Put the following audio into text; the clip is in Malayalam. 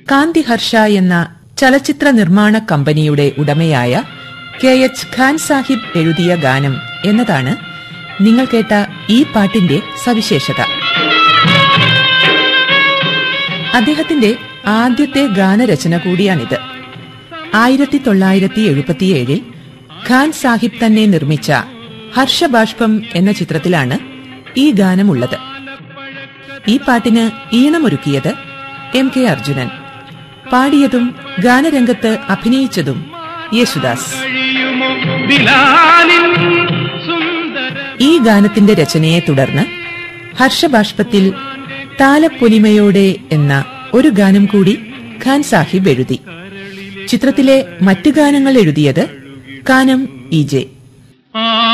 കാന്തിഹർഷ എന്ന ചലച്ചിത്ര നിർമ്മാണ കമ്പനിയുടെ ഉടമയായ കെ എച്ച് ഖാൻ സാഹിബ് എഴുതിയ ഗാനം എന്നതാണ് നിങ്ങൾ കേട്ട ഈ പാട്ടിന്റെ സവിശേഷത അദ്ദേഹത്തിന്റെ ആദ്യത്തെ ഗാനരചന കൂടിയാണിത് ആയിരത്തി തൊള്ളായിരത്തി എഴുപത്തിയേഴിൽ ഖാൻ സാഹിബ് തന്നെ നിർമ്മിച്ച ഹർഷബാഷ്പം എന്ന ചിത്രത്തിലാണ് ഈ ഗാനമുള്ളത് ഈ പാട്ടിന് ഈണമൊരുക്കിയത് എം കെ അർജുനൻ പാടിയതും ഗാനരംഗത്ത് അഭിനയിച്ചതും യേശുദാസ് കഴിയുമോ ബിലാലിൻ സുന്ദര ഈ ഗാനത്തിന്റെ രചനയെ തുടർന്ന് ഹർഷബാഷ്പത്തിൽ താലപ്പൊലിമയോടെ എന്ന ഒരു ഗാനം കൂടി ഖാൻ സാഹിബ് എഴുതി ചിത്രത്തിലെ മറ്റു ഗാനങ്ങൾ എഴുതിയത് കാനം ഇ ജെ ആ